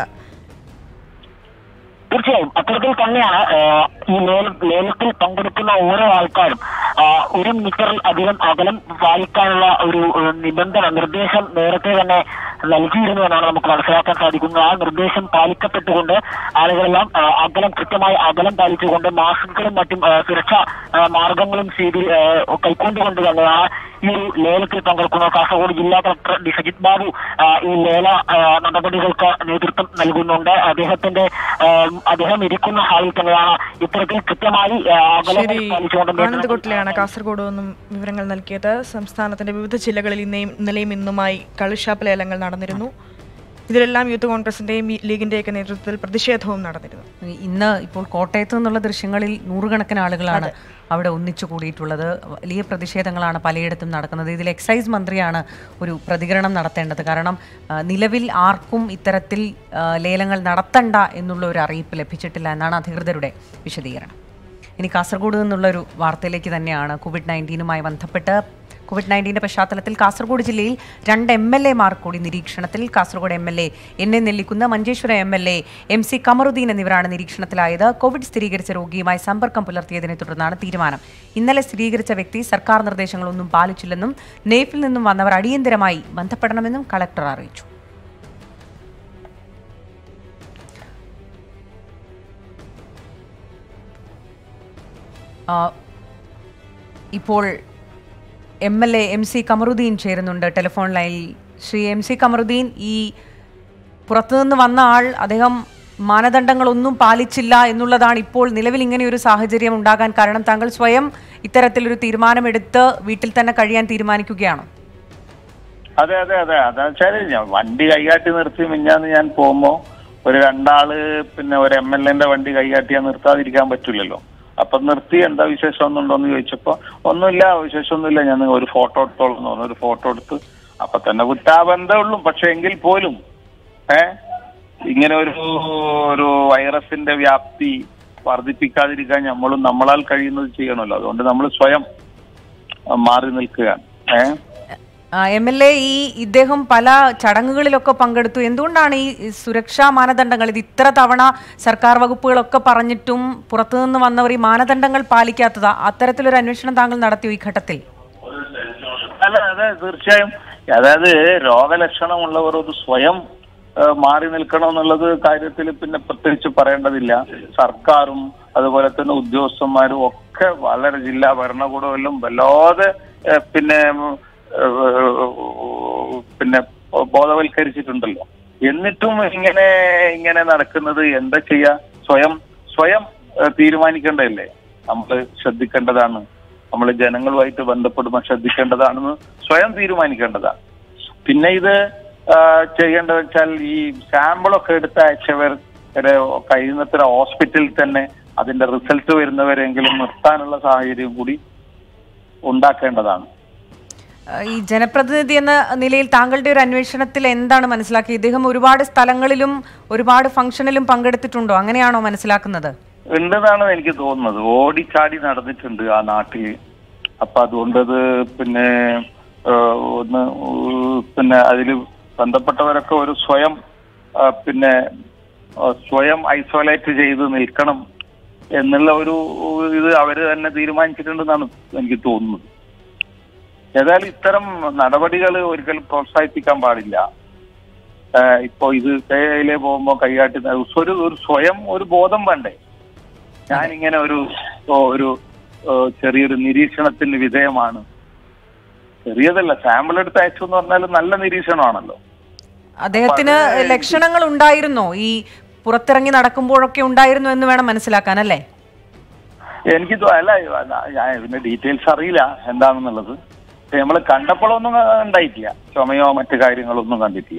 തീർച്ചയായും അത്തരത്തിൽ തന്നെയാണ് ആ, ഈ ലേല ലേലത്തിൽ പങ്കെടുക്കുന്ന ഓരോ ആൾക്കാരും ആ, ഒരു മീറ്ററിൽ അധികം അകലം പാലിക്കാനുള്ള ഒരു ആ, നിബന്ധന നിർദ്ദേശം നേരത്തെ തന്നെ നൽകിയിരുന്നു എന്നാണ് നമുക്ക് മനസ്സിലാക്കാൻ സാധിക്കുന്നത് ആ നിർദ്ദേശം പാലിക്കപ്പെട്ടുകൊണ്ട് ആളുകളെല്ലാം ആ, അകലം കൃത്യമായി അകലം പാലിച്ചുകൊണ്ട് മാസ്കുകളും മറ്റും ആ, സുരക്ഷാ ആ, മാർഗങ്ങളും സ്വീകരി ആ, കൈക്കൊണ്ടുകൊണ്ട് തന്നെയാണ് ഈ ഒരു ലേലത്തിൽ പങ്കെടുക്കുന്ന കാസർഗോഡ് ജില്ലാ കളക്ടർ ഡി സജിത് ബാബു ആ, ഈ ലേല ആ, നടപടികൾക്ക് നേതൃത്വം നൽകുന്നുണ്ട് അദ്ദേഹത്തിന്റെ ആ, അദ്ദേഹം ഇരിക്കുന്ന ഹാളിൽ തന്നെയാണ് ഇത്തരത്തിൽ കൃത്യമായി ആ, അകലങ്ങൾ ശരി പാലിച്ചുകൊണ്ട് ആനന്ദ് നിയന്ത്രണം കൊട്ടിലെയാണ് കാസർഗോഡ് നിന്നും വിവരങ്ങൾ നൽകിയത് സംസ്ഥാനത്തിന്റെ വിവിധ ജില്ലകളിൽ ഇന്നേയും ഇന്നലെയും ഇന്നുമായി കളിഷാപ്പ് ലേലങ്ങൾ നടന്നിരുന്നു ഇതിലെല്ലാം യൂത്ത് കോൺഗ്രസിന്റെയും ഈ ലീഗിന്റെയൊക്കെ നേതൃത്വത്തിൽ പ്രതിഷേധവും നടന്നിരുന്നു ഇന്ന് ഇപ്പോൾ കോട്ടയത്ത് നിന്നുള്ള ദൃശ്യങ്ങളിൽ നൂറുകണക്കിന് ആളുകളാണ് അവിടെ ഒന്നിച്ചു കൂടിയിട്ടുള്ളത് വലിയ പ്രതിഷേധങ്ങളാണ് പലയിടത്തും നടക്കുന്നത് ഇതിൽ എക്സൈസ് മന്ത്രിയാണ് ഒരു പ്രതികരണം നടത്തേണ്ടത് കാരണം ആ, നിലവിൽ ആർക്കും ഇത്തരത്തിൽ ആ, ലേലങ്ങൾ നടത്തണ്ട എന്നുള്ള ഒരു അറിയിപ്പ് ലഭിച്ചിട്ടില്ല എന്നാണ് അധികൃതരുടെ വിശദീകരണം ഇനി കാസർഗോഡ് നിന്നുള്ള ഒരു വാർത്തയിലേക്ക് തന്നെയാണ് കോവിഡ് നയൻറ്റീനുമായി ബന്ധപ്പെട്ട് കോവിഡ് നയൻറ്റീൻ്റെ പശ്ചാത്തലത്തിൽ കാസർഗോഡ് ജില്ലയിൽ രണ്ട് എം എൽ എമാർ കൂടി നിരീക്ഷണത്തിൽ Kasaragod M L A N A Nellikunnu Manjeshwaram M L A M C Kamaruddin എന്നിവരാണ് നിരീക്ഷണത്തിലായത് കോവിഡ് സ്ഥിരീകരിച്ച രോഗിയുമായി സമ്പർക്കം പുലർത്തിയതിനെ തുടർന്നാണ് തീരുമാനം ഇന്നലെ സ്ഥിരീകരിച്ച വ്യക്തി സർക്കാർ നിർദ്ദേശങ്ങളൊന്നും പാലിച്ചില്ലെന്നും നെയ്ഫിൽ നിന്നും വന്നവർ അടിയന്തരമായി ബന്ധപ്പെടണമെന്നും കളക്ടർ അറിയിച്ചു ആ, ഇപ്പോൾ M L A M C Kamaruddin ചേരുന്നുണ്ട് ടെലിഫോൺ ലൈനിൽ ശ്രീ എം സി കമറുദ്ദീൻ ഈ പുറത്തുനിന്ന് വന്ന ആൾ അദ്ദേഹം മാനദണ്ഡങ്ങളൊന്നും പാലിച്ചില്ല എന്നുള്ളതാണ് ഇപ്പോൾ നിലവിൽ ഇങ്ങനെ ഒരു സാഹചര്യം ഉണ്ടാകാൻ കാരണം താങ്കൾ സ്വയം ഇത്തരത്തിലൊരു തീരുമാനമെടുത്ത് വീട്ടിൽ തന്നെ കഴിയാൻ തീരുമാനിക്കുകയാണോ അതെ അതെ അതെ അതാ വെച്ചാല് ഞാൻ വണ്ടി കൈകാട്ടി നിർത്തി മിഞ്ഞാന്ന് ഞാൻ പോകുമ്പോ ഒരു രണ്ടാള് പിന്നെ ഒരു എം എൽ എന്റെ വണ്ടി കൈകാട്ടിയാൽ നിർത്താതിരിക്കാൻ പറ്റില്ലല്ലോ അപ്പൊ നിർത്തി എന്താ വിശേഷം ഒന്നുണ്ടോന്ന് ചോദിച്ചപ്പോ ഒന്നുമില്ല വിശേഷമൊന്നുമില്ല ഞാൻ ഒരു ഫോട്ടോ എടുത്തോളാം എന്ന് പറഞ്ഞു ഒരു ഫോട്ടോ എടുത്ത് അപ്പൊ തന്നെ കുറ്റാബന്ധേ ഉള്ളൂ പക്ഷെ എങ്കിൽ പോലും ഏ ഇങ്ങനെ ഒരു ഒരു വൈറസിന്റെ വ്യാപ്തി വർദ്ധിപ്പിക്കാതിരിക്കാൻ നമ്മളും നമ്മളാൽ കഴിയുന്നത് ചെയ്യണമല്ലോ അതുകൊണ്ട് നമ്മൾ സ്വയം ആ, മാറി നിൽക്കുകയാണ് ഏഹ് എം എൽ എ ഈ ഇദ്ദേഹം പല ചടങ്ങുകളിലൊക്കെ പങ്കെടുത്തു എന്തുകൊണ്ടാണ് ഈ സുരക്ഷാ മാനദണ്ഡങ്ങൾ ഇത് ഇത്ര തവണ സർക്കാർ വകുപ്പുകളൊക്കെ പറഞ്ഞിട്ടും പുറത്തുനിന്ന് വന്നവർ ഈ മാനദണ്ഡങ്ങൾ പാലിക്കാത്തതാ അത്തരത്തിലൊരു അന്വേഷണം താങ്കൾ നടത്തിയോ ഈ ഘട്ടത്തിൽ അല്ല അതെ തീർച്ചയായും അതായത് രോഗലക്ഷണമുള്ളവർ ഒരു സ്വയം ആ, മാറി നിൽക്കണം എന്നുള്ളത് കാര്യത്തിൽ പിന്നെ പ്രത്യേകിച്ച് പറയേണ്ടതില്ല സർക്കാരും അതുപോലെ തന്നെ ഉദ്യോഗസ്ഥന്മാരും ഒക്കെ വളരെ ജില്ലാ ഭരണകൂടമെല്ലാം വല്ലാതെ ആ, പിന്നെ ഉം, ആ, പിന്നെ ബോധവൽക്കരിച്ചിട്ടുണ്ടല്ലോ എന്നിട്ടും ഇങ്ങനെ ഇങ്ങനെ നടക്കുന്നത് എന്താ ചെയ്യാ സ്വയം സ്വയം ആ, തീരുമാനിക്കേണ്ടതല്ലേ നമ്മൾ ശ്രദ്ധിക്കേണ്ടതാണ് നമ്മൾ ജനങ്ങളുമായിട്ട് ബന്ധപ്പെടുമ്പോൾ ശ്രദ്ധിക്കേണ്ടതാണെന്ന് സ്വയം തീരുമാനിക്കേണ്ടതാണ് പിന്നെ ഇത് ആ, ചെയ്യേണ്ടത് വെച്ചാൽ ഈ സാമ്പിളൊക്കെ എടുത്ത് അയച്ചവർ ഒരു കഴിയുന്നത്ര ഹോസ്പിറ്റലിൽ തന്നെ അതിന്റെ റിസൾട്ട് വരുന്നവരെങ്കിലും നിർത്താനുള്ള സാഹചര്യം കൂടി ഉണ്ടാക്കേണ്ടതാണ് ആ, ഈ ജനപ്രതിനിധി എന്ന നിലയിൽ താങ്കളുടെ ഒരു അന്വേഷണത്തിൽ എന്താണ് മനസ്സിലാക്കിയത് ഇദ്ദേഹം ഒരുപാട് സ്ഥലങ്ങളിലും ഒരുപാട് ഫംഗ്ഷനിലും പങ്കെടുത്തിട്ടുണ്ടോ അങ്ങനെയാണോ മനസ്സിലാക്കുന്നത് ഉണ്ടെന്നാണ് എനിക്ക് തോന്നുന്നത് ഓടിച്ചാടി നടന്നിട്ടുണ്ട് ആ നാട്ടിൽ അപ്പൊ അതുകൊണ്ടത് പിന്നെ ആ, ഒന്ന് ഉ- പിന്നെ അതിൽ ബന്ധപ്പെട്ടവരൊക്കെ ഒരു സ്വയം ആ, പിന്നെ ആ, സ്വയം ഐസൊലേറ്റ് ചെയ്ത് നിൽക്കണം എന്നുള്ള ഒരു ഇത് അവര് തന്നെ തീരുമാനിച്ചിട്ടുണ്ടെന്നാണ് എനിക്ക് തോന്നുന്നത് ഏതായാലും ഇത്തരം നടപടികൾ ഒരിക്കലും പ്രോത്സാഹിപ്പിക്കാൻ പാടില്ല ഏഹ് ഇപ്പൊ ഇത് കയ്യിലെ പോകുമ്പോ കൈകാട്ടി ന- ഒരു ഒരു സ്വയം ഒരു ബോധം വേണ്ടേ ഞാനിങ്ങനെ ഒരു ഓ, ഒരു ഓ, ചെറിയൊരു നിരീക്ഷണത്തിന് വിധേയമാണ് ചെറിയതല്ല സാമ്പിൾ എടുത്ത് അയച്ചു എന്ന് പറഞ്ഞാൽ നല്ല നിരീക്ഷണമാണല്ലോ അദ്ദേഹത്തിന് ലക്ഷണങ്ങൾ ഉണ്ടായിരുന്നോ ഈ പുറത്തിറങ്ങി നടക്കുമ്പോഴൊക്കെ ഉണ്ടായിരുന്നു എന്ന് വേണം മനസ്സിലാക്കാൻ അല്ലേ എനിക്ക് തോ- അല്ല ഞാൻ ഇതിന്റെ ഡീറ്റെയിൽസ് അറിയില്ല എന്താണെന്നുള്ളത് പക്ഷെ നമ്മൾ കണ്ടപ്പോഴൊന്നും ഉണ്ടായിട്ടില്ല ചുമയോ മറ്റു കാര്യങ്ങളൊന്നും കണ്ടിട്ടില്ല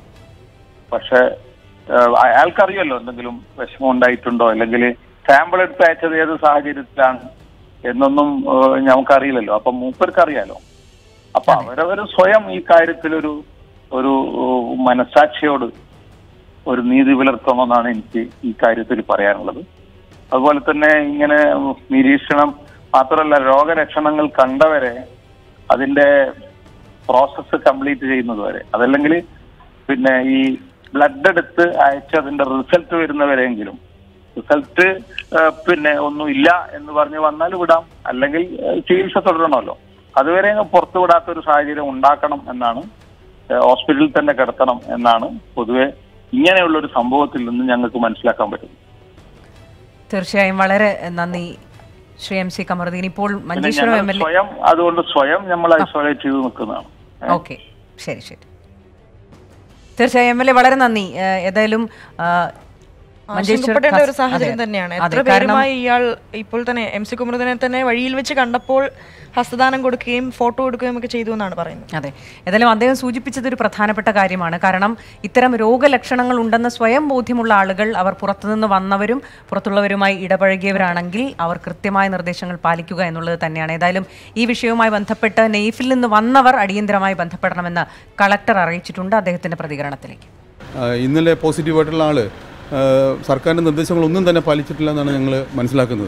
പക്ഷെ ഏഹ്, അയാൾക്കറിയല്ലോ എന്തെങ്കിലും വിഷമം ഉണ്ടായിട്ടുണ്ടോ അല്ലെങ്കിൽ സാമ്പിൾ എടുത്ത് അയച്ചത് ഏത് സാഹചര്യത്തിലാണ് എന്നൊന്നും ഏഹ്, ഞമ്മക്കറിയില്ലല്ലോ അപ്പൊ മൂപ്പർക്ക് അറിയാലോ അപ്പൊ അവരവർ സ്വയം ഈ കാര്യത്തിലൊരു ഒരു ഏഹ്, മനസാക്ഷിയോട് ഒരു നീതി പുലർത്തണമെന്നാണ് എനിക്ക് ഈ കാര്യത്തിൽ പറയാനുള്ളത് അതുപോലെ തന്നെ ഇങ്ങനെ നിരീക്ഷണം മാത്രമല്ല രോഗലക്ഷണങ്ങൾ കണ്ടവരെ അതിന്റെ പ്രോസസ്സ് കംപ്ലീറ്റ് ചെയ്യുന്നത് വരെ അതല്ലെങ്കിൽ പിന്നെ ഈ ബ്ലഡ് എടുത്ത് അയച്ച് അതിന്റെ റിസൾട്ട് വരുന്നവരെങ്കിലും റിസൾട്ട് പിന്നെ ഒന്നും ഇല്ല എന്ന് പറഞ്ഞ് വന്നാൽ വിടാം അല്ലെങ്കിൽ ഏഹ്, ചികിത്സ തുടരണമല്ലോ അതുവരെ അങ്ങ് പുറത്തു വിടാത്ത ഒരു സാഹചര്യം ഉണ്ടാക്കണം എന്നാണ് ഏഹ്, ഹോസ്പിറ്റലിൽ തന്നെ കിടത്തണം എന്നാണ് പൊതുവെ ഇങ്ങനെയുള്ള ഒരു സംഭവത്തിൽ നിന്ന് ഞങ്ങൾക്ക് മനസ്സിലാക്കാൻ പറ്റും തീർച്ചയായും വളരെ നന്ദി ശ്രീ എം സി കമറുദ്ദീൻ ഇപ്പോൾ പിന്നെ മഞ്ചേശ്വരം എം ഞങ്ങൾ എൽ എ സ്വയം അതുകൊണ്ട് സ്വയം നമ്മൾ ഐസൊലേറ്റ് ചെയ്ത് നിൽക്കുന്നതാണ് ഓക്കെ ശരി ശരി തീർച്ചയായും എം എൽ എ വളരെ നന്ദി ഏഹ്, ഏതായാലും ആ, മഞ്ചേശ്വരം ആശങ്കപ്പെടേണ്ട ഒരു കസ്- സാഹചര്യം അതെ. തന്നെയാണ് അതെ, എത്ര കാരണം പേരുമായി ഇയാൾ ഇപ്പോൾ തന്നെ എം സി കുമരതിനെ തന്നെ വഴിയിൽ വെച്ച് കണ്ടപ്പോൾ ഹസ്തദാനം കൊടുക്കുകയും ഫോട്ടോ കൊടുക്കുകയും ഒക്കെ ചെയ്തു എന്നാണ് പറയുന്നത് അതെ ഏതായാലും അദ്ദേഹം സൂചിപ്പിച്ചത് ഒരു പ്രധാനപ്പെട്ട കാര്യമാണ് കാരണം ഇത്തരം രോഗലക്ഷണങ്ങൾ ഉണ്ടെന്ന് സ്വയം ബോധ്യമുള്ള ആളുകൾ അവർ പുറത്തുനിന്ന് വന്നവരും പുറത്തുള്ളവരുമായി ഇടപഴകിയവരാണെങ്കിൽ അവർ കൃത്യമായ നിർദ്ദേശങ്ങൾ പാലിക്കുക എന്നുള്ളത് തന്നെയാണ് ഏതായാലും ഈ വിഷയവുമായി ബന്ധപ്പെട്ട് നെയ്ഫിൽ നിന്ന് വന്നവർ അടിയന്തരമായി ബന്ധപ്പെടണമെന്ന് കളക്ടർ അറിയിച്ചിട്ടുണ്ട് അദ്ദേഹത്തിന്റെ പ്രതികരണത്തിലേക്ക് ആ, ഇന്നലെ പോസിറ്റീവായിട്ടുള്ള ആൾ സർക്കാരിൻ്റെ നിർദ്ദേശങ്ങളൊന്നും തന്നെ പാലിച്ചിട്ടില്ല എന്നാണ് ഞങ്ങൾ മനസ്സിലാക്കുന്നത്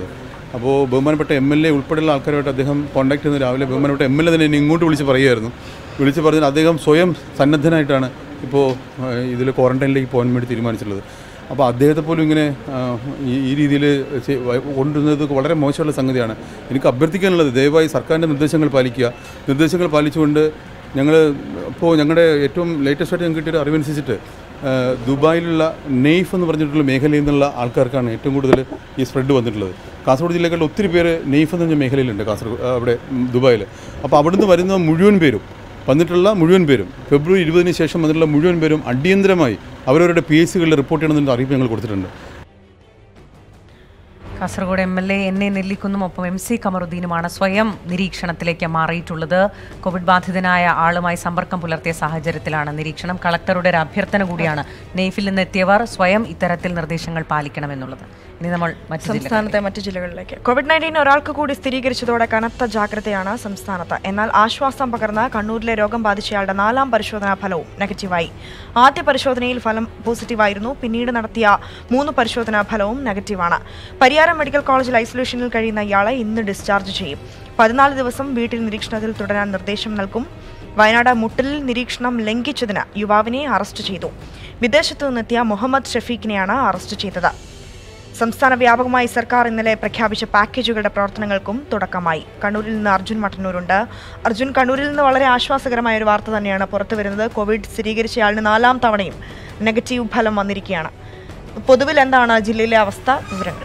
അപ്പോൾ ബഹുമാനപ്പെട്ട എം എൽ എ ഉൾപ്പെടെയുള്ള ആൾക്കാരുമായിട്ട് അദ്ദേഹം കോൺടാക്ട് ചെയ്യുന്ന രാവിലെ ബഹുമാനപ്പെട്ട എം എൽ എ തന്നെ എന്നെ ഇങ്ങോട്ട് വിളിച്ച് പറയുമായിരുന്നു വിളിച്ച് പറഞ്ഞാൽ അദ്ദേഹം സ്വയം സന്നദ്ധനായിട്ടാണ് ഇപ്പോൾ ഇതിൽ ക്വാറന്റൈനിലേക്ക് പോകാൻ വേണ്ടി തീരുമാനിച്ചിട്ടുള്ളത് അപ്പോൾ അദ്ദേഹത്തെ പോലും ഇങ്ങനെ ആ, ഈ ഈ രീതിയിൽ കൊണ്ടുവന്നത് വളരെ മോശമുള്ള സംഗതിയാണ് എനിക്ക് അഭ്യർത്ഥിക്കാനുള്ളത് ദയവായി സർക്കാരിൻ്റെ നിർദ്ദേശങ്ങൾ പാലിക്കുക നിർദ്ദേശങ്ങൾ പാലിച്ചുകൊണ്ട് ഞങ്ങൾ ഇപ്പോൾ ഞങ്ങളുടെ ഏറ്റവും ലേറ്റസ്റ്റ് ആയിട്ട് ഞങ്ങൾക്ക് കിട്ടിയ അറിവനുസരിച്ചിട്ട് ആ, ദുബായിലുള്ള നെയ്ഫ് എന്ന് പറഞ്ഞിട്ടുള്ള മേഖലയിൽ നിന്നുള്ള ആൾക്കാർക്കാണ് ഏറ്റവും കൂടുതൽ ഈ സ്പ്രെഡ് വന്നിട്ടുള്ളത് കാസർഗോഡ് ജില്ലകളിൽ ഒത്തിരി പേര് നെയ്ഫ് എന്ന് പറഞ്ഞ മേഖലയിലുണ്ട് കാസർഗോഡ് ആ, അവിടെ ഉം, ദുബായിൽ അപ്പോൾ അവിടുന്ന് വരുന്ന മുഴുവൻ പേരും വന്നിട്ടുള്ള മുഴുവൻ പേരും ഫെബ്രുവരി ഇരുപതിന് ശേഷം വന്നിട്ടുള്ള മുഴുവൻ പേരും അടിയന്തരമായി അവരവരുടെ പി എസ് സികളിൽ റിപ്പോർട്ട് ചെയ്യണമെന്നൊരു അറിയിപ്പ് ഞങ്ങൾ കൊടുത്തിട്ടുണ്ട് Kasaragod M L A N A നെല്ലിക്കുന്നും ഒപ്പം എം സി കമറുദ്ദീനുമാണ് സ്വയം നിരീക്ഷണത്തിലേക്ക് മാറിയിട്ടുള്ളത് കോവിഡ് ബാധിതനായ ആളുമായി സമ്പർക്കം പുലർത്തിയ സാഹചര്യത്തിലാണ് നിരീക്ഷണം കളക്ടറുടെ ഒരു അഭ്യർത്ഥന കൂടിയാണ് നെയ്ഫിൽ നിന്ന് എത്തിയവർ സ്വയം ഇത്തരത്തിൽ നിർദ്ദേശങ്ങൾ പാലിക്കണമെന്നുള്ളത് ഇനി നമ്മൾ മറ്റു ജില്ലകളിലേക്ക്. സംസ്ഥാനത്തെ മറ്റു ജില്ലകളിലേക്ക് കോവിഡ് നയൻറ്റീൻ ഒരാൾക്ക് കൂടി സ്ഥിരീകരിച്ചതോടെ കനത്ത ജാഗ്രതയാണ് സംസ്ഥാനത്ത് എന്നാൽ ആശ്വാസം പകർന്ന കണ്ണൂരിലെ രോഗം ബാധിച്ചയാളുടെ നാലാം പരിശോധനാ ഫലവും നെഗറ്റീവായി ആദ്യ പരിശോധനയിൽ ഫലം പോസിറ്റീവായിരുന്നു പിന്നീട് നടത്തിയ മൂന്ന് പരിശോധനാ ഫലവും നെഗറ്റീവാണ് പരിയാരം മെഡിക്കൽ കോളേജിൽ ഐസൊലേഷനിൽ കഴിയുന്ന ഇയാളെ ഇന്ന് ഡിസ്ചാർജ് ചെയ്യും പതിനാല് ദിവസം വീട്ടിൽ നിരീക്ഷണത്തിൽ തുടരാൻ നിർദ്ദേശം നൽകും വയനാട് മുട്ടലിൽ നിരീക്ഷണം ലംഘിച്ചതിന് യുവാവിനെ അറസ്റ്റ് ചെയ്തു വിദേശത്തു നിന്നെത്തിയ മുഹമ്മദ് ഷഫീഖിനെയാണ് അറസ്റ്റ് ചെയ്തത് സംസ്ഥാന വ്യാപകമായി സർക്കാർ ഇന്നലെ പ്രഖ്യാപിച്ച പാക്കേജുകളുടെ പ്രവർത്തനങ്ങൾക്കും തുടക്കമായി കണ്ണൂരിൽ നിന്ന് അർജുൻ മട്ടന്നൂരുണ്ട് അർജുൻ കണ്ണൂരിൽ നിന്ന് വളരെ ആശ്വാസകരമായ ഒരു വാർത്ത തന്നെയാണ് പുറത്തു വരുന്നത് കോവിഡ് സ്ഥിരീകരിച്ചയാളിന് നാലാം തവണയും നെഗറ്റീവ് ഫലം വന്നിരിക്കുകയാണ് പൊതുവിൽ എന്താണ് ജില്ലയിലെ അവസ്ഥ വിവരങ്ങൾ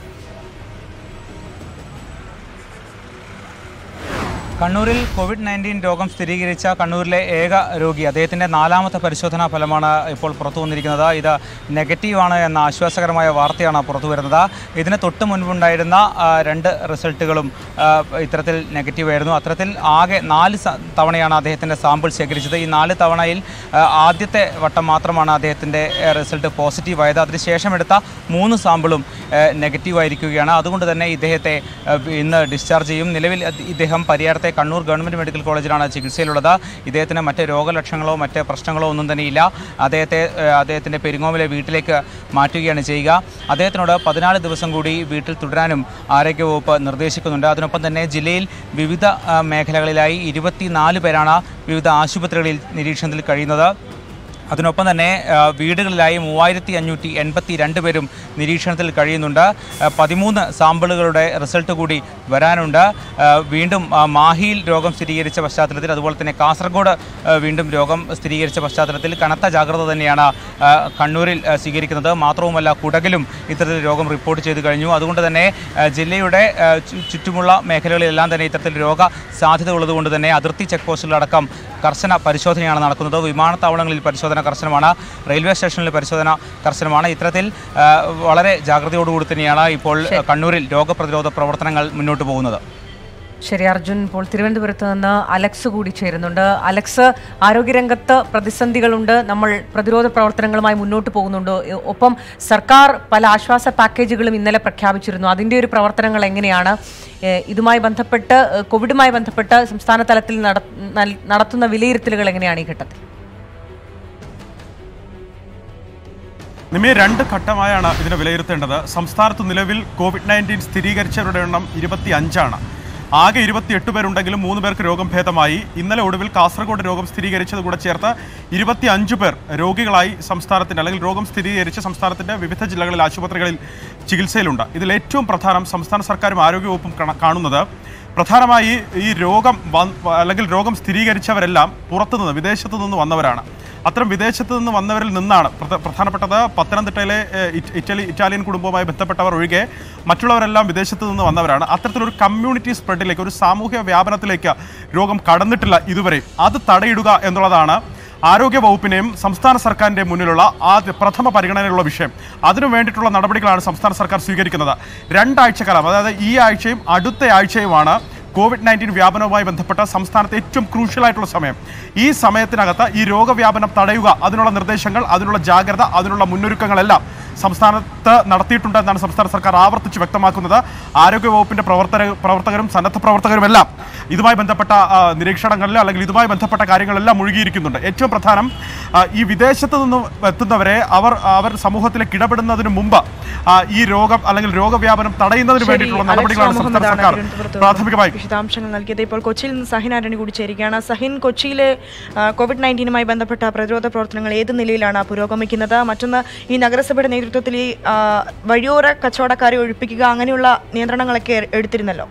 കണ്ണൂരിൽ കോവിഡ് നയൻറ്റീൻ രോഗം സ്ഥിരീകരിച്ച കണ്ണൂരിലെ ഏക രോഗി അദ്ദേഹത്തിൻ്റെ നാലാമത്തെ പരിശോധനാ ഫലമാണ് ഇപ്പോൾ പുറത്തു വന്നിരിക്കുന്നത് ഇത് നെഗറ്റീവാണ് എന്ന ആശ്വാസകരമായ വാർത്തയാണ് പുറത്തു വരുന്നത് ഇതിന് തൊട്ട് മുൻപുണ്ടായിരുന്ന ആ, രണ്ട് റിസൾട്ടുകളും ആ, ഇത്തരത്തിൽ നെഗറ്റീവ് ആയിരുന്നു അത്തരത്തിൽ ആകെ നാല് സ- തവണയാണ് അദ്ദേഹത്തിൻ്റെ സാമ്പിൾ ശേഖരിച്ചത് ഈ നാല് തവണയിൽ ആ, ആദ്യത്തെ വട്ടം മാത്രമാണ് അദ്ദേഹത്തിൻ്റെ റിസൾട്ട് പോസിറ്റീവ് ആയത് അതിനുശേഷം എടുത്ത മൂന്ന് സാമ്പിളും നെഗറ്റീവ് ആയിരിക്കുകയാണ് അതുകൊണ്ട് തന്നെ ഇദ്ദേഹത്തെ ആ, ഇന്ന് ഡിസ്ചാർജ് ചെയ്യും നിലവിൽ അത് ഇദ്ദേഹം പരിയാരത്തെ കണ്ണൂർ ഗവൺമെൻറ് മെഡിക്കൽ കോളേജിലാണ് ചികിത്സയിലുള്ളത് ഇദ്ദേഹത്തിന് മറ്റ് രോഗലക്ഷണങ്ങളോ മറ്റ് പ്രശ്നങ്ങളോ ഒന്നും തന്നെ ഇല്ല അദ്ദേഹത്തെ ആ, അദ്ദേഹത്തിൻ്റെ പെരിങ്ങോമിലെ വീട്ടിലേക്ക് മാറ്റുകയാണ് ചെയ്യുക അദ്ദേഹത്തിനോട് പതിനാല് ദിവസം കൂടി വീട്ടിൽ തുടരാനും ആരോഗ്യവകുപ്പ് നിർദ്ദേശിക്കുന്നുണ്ട് അതിനൊപ്പം തന്നെ ജില്ലയിൽ വിവിധ ആ, മേഖലകളിലായി ഇരുപത്തിനാല് പേരാണ് വിവിധ ആശുപത്രികളിൽ നിരീക്ഷണത്തിൽ കഴിയുന്നത് അതിനൊപ്പം തന്നെ ആ, വീടുകളിലായി മൂവായിരത്തി അഞ്ഞൂറ്റി എൺപത്തി രണ്ട് പേരും നിരീക്ഷണത്തിൽ കഴിയുന്നുണ്ട് ആ, പതിമൂന്ന് സാമ്പിളുകളുടെ റിസൾട്ട് കൂടി വരാനുണ്ട് ആ, വീണ്ടും ആ, മാഹിയിൽ രോഗം സ്ഥിരീകരിച്ച പശ്ചാത്തലത്തിൽ അതുപോലെ തന്നെ കാസർഗോഡ് ആ, വീണ്ടും രോഗം സ്ഥിരീകരിച്ച പശ്ചാത്തലത്തിൽ കനത്ത ജാഗ്രത തന്നെയാണ് ആ, കണ്ണൂരിൽ ആ, സ്വീകരിക്കുന്നത് മാത്രവുമല്ല കുടകിലും ഇത്തരത്തിൽ രോഗം റിപ്പോർട്ട് ചെയ്ത് കഴിഞ്ഞു അതുകൊണ്ട് തന്നെ ആ, ജില്ലയുടെ ആ, ചു- ചുറ്റുമുള്ള മേഖലകളിലെല്ലാം തന്നെ ഇത്തരത്തിൽ രോഗ സാധ്യത ഉള്ളതുകൊണ്ട് തന്നെ അതിർത്തി ചെക്ക് പോസ്റ്റുകളടക്കം കർശന പരിശോധനയാണ് നടക്കുന്നത് വിമാനത്താവളങ്ങളിൽ പരിശോധന കർശനമാണ് റെയിൽവേ സ്റ്റേഷനിൽ പരിശോധന കർശനമാണ് ഇത്തരത്തിൽ ആ, വളരെ ജാഗ്രതയോടുകൂടി തന്നെയാണ് ഇപ്പോൾ കണ്ണൂരിൽ രോഗപ്രതിരോധ പ്രവർത്തനങ്ങൾ മുന്നോട്ട് പോകുന്നത് ശരി അർജുൻ ഇപ്പോൾ തിരുവനന്തപുരത്ത് നിന്ന് അലക്സ് കൂടി ചേരുന്നുണ്ട് അലക്സ് ആരോഗ്യരംഗത്ത് പ്രതിസന്ധികളുണ്ട് നമ്മൾ പ്രതിരോധ പ്രവർത്തനങ്ങളുമായി മുന്നോട്ട് പോകുന്നുണ്ട് എ- ഒപ്പം സർക്കാർ പല ആശ്വാസ പാക്കേജുകളും ഇന്നലെ പ്രഖ്യാപിച്ചിരുന്നു അതിൻ്റെ ഒരു പ്രവർത്തനങ്ങൾ എങ്ങനെയാണ് എ, ഇതുമായി ബന്ധപ്പെട്ട് എ, കോവിഡുമായി ബന്ധപ്പെട്ട് സംസ്ഥാന തലത്തിൽ നട- നൽ- നടത്തുന്ന വിലയിരുത്തലുകൾ എങ്ങനെയാണ് ഈ ഘട്ടത്തിൽ നിമയെ രണ്ട് ഘട്ടമായാണ് ഇതിനെ വിലയിരുത്തേണ്ടത് സംസ്ഥാനത്ത് നിലവിൽ കോവിഡ് നയൻറ്റീൻ സ്ഥിരീകരിച്ചവരുടെ എണ്ണം ഇരുപത്തി അഞ്ചാണ് ആകെ ഇരുപത്തിയെട്ട് പേരുണ്ടെങ്കിലും മൂന്ന് പേർക്ക് രോഗം ഭേദമായി ഇന്നലെ ഒടുവിൽ കാസർഗോഡ് രോഗം സ്ഥിരീകരിച്ചത് കൂടെ ചേർത്ത് ഇരുപത്തി അഞ്ച് പേർ രോഗികളായി സംസ്ഥാനത്തിൻ്റെ അല്ലെങ്കിൽ രോഗം സ്ഥിരീകരിച്ച് സംസ്ഥാനത്തിൻ്റെ വിവിധ ജില്ലകളിൽ ആശുപത്രികളിൽ ചികിത്സയിലുണ്ട് ഇതിൽ ഏറ്റവും പ്രധാനം സംസ്ഥാന സർക്കാരും ആരോഗ്യവകുപ്പും കാണ- കാണുന്നത് പ്രധാനമായി ഈ രോഗം വന്ന് അല്ലെങ്കിൽ രോഗം സ്ഥിരീകരിച്ചവരെല്ലാം പുറത്തുനിന്ന് വിദേശത്തു നിന്ന് വന്നവരാണ് അത്തരം വിദേശത്ത് നിന്ന് വന്നവരിൽ നിന്നാണ് പ്രധ- പ്രധാനപ്പെട്ടത് പത്തനംതിട്ടയിലെ ഏഹ്, ഇറ്റ- ഇറ്റലി ഇറ്റാലിയൻ കുടുംബവുമായി ബന്ധപ്പെട്ടവർ ഒഴികെ മറ്റുള്ളവരെല്ലാം വിദേശത്ത് നിന്ന് വന്നവരാണ് അത്തരത്തിലൊരു കമ്മ്യൂണിറ്റി സ്പ്രെഡിലേക്ക് ഒരു സാമൂഹ്യ വ്യാപനത്തിലേക്ക് രോഗം കടന്നിട്ടില്ല ഇതുവരെ അത് തടയിടുക എന്നുള്ളതാണ് ആരോഗ്യ വകുപ്പിനെയും സംസ്ഥാന സർക്കാരിൻ്റെ മുന്നിലുള്ള ആദ്യ പ്രഥമ പരിഗണനയിലുള്ള വിഷയം അതിനു വേണ്ടിയിട്ടുള്ള നടപടികളാണ് സംസ്ഥാന സർക്കാർ സ്വീകരിക്കുന്നത് രണ്ടാഴ്ച കാലം അതായത് ഈ ആഴ്ചയും അടുത്ത ആഴ്ചയുമാണ് കോവിഡ് നയൻറ്റീൻ വ്യാപനവുമായി ബന്ധപ്പെട്ട സംസ്ഥാനത്തെ ഏറ്റവും ക്രൂഷ്യൽ ആയിട്ടുള്ള സമയം ഈ സമയത്തിനകത്ത് ഈ രോഗവ്യാപനം തടയുക അതിനുള്ള നിർദ്ദേശങ്ങൾ അതിനുള്ള ജാഗ്രത അതിനുള്ള മുന്നൊരുക്കങ്ങളെല്ലാം സംസ്ഥാനത്ത് നടത്തിയിട്ടുണ്ടെന്നാണ് സംസ്ഥാന സർക്കാർ ആവർത്തിച്ച് വ്യക്തമാക്കുന്നത് ആരോഗ്യവകുപ്പിന്റെ പ്രവർത്തക പ്രവർത്തകരും സന്നദ്ധ പ്രവർത്തകരുമെല്ലാം ഇതുമായി ബന്ധപ്പെട്ട ആ, നിരീക്ഷണങ്ങളിൽ അല്ലെങ്കിൽ ഇതുമായി ബന്ധപ്പെട്ട കാര്യങ്ങളെല്ലാം മുഴുകിയിരിക്കുന്നുണ്ട് ഏറ്റവും പ്രധാനം ആ, ഈ വിദേശത്ത് നിന്ന് എത്തുന്നവരെ അവർ അവർ സമൂഹത്തിലേക്ക് ഇടപെടുന്നതിന് മുമ്പ് ആ, ഈ രോഗം അല്ലെങ്കിൽ രോഗവ്യാപനം തടയുന്നതിന് ശരി, വേണ്ടിയിട്ടുള്ള അലക്സ് നടപടികളാണ് സംസ്ഥാന മുഹമ്മദാണ് സർക്കാർ തിരുവനന്തപുരത്ത് പ്രാഥമികമായി വിശദാംശങ്ങൾ നൽകിയത് ഇപ്പോൾ കൊച്ചിയിൽ നിന്ന് സഹിൻ ആന്റണി കൂടി ചേരുകയാണ് സഹിൻ കൊച്ചിയിലെ ആ, കോവിഡ് നയൻറ്റീനുമായി ബന്ധപ്പെട്ട പ്രതിരോധ പ്രവർത്തനങ്ങൾ ഏത് നിലയിലാണ് പുരോഗമിക്കുന്നത് മറ്റൊന്ന് ഈ നഗരസഭയുടെ നേതൃത്വത്തിൽ ഈ ആ, വഴിയോര കച്ചവടക്കാരെ ഒഴിപ്പിക്കുക അങ്ങനെയുള്ള നിയന്ത്രണങ്ങളൊക്കെ എടുത്തിരുന്നല്ലോ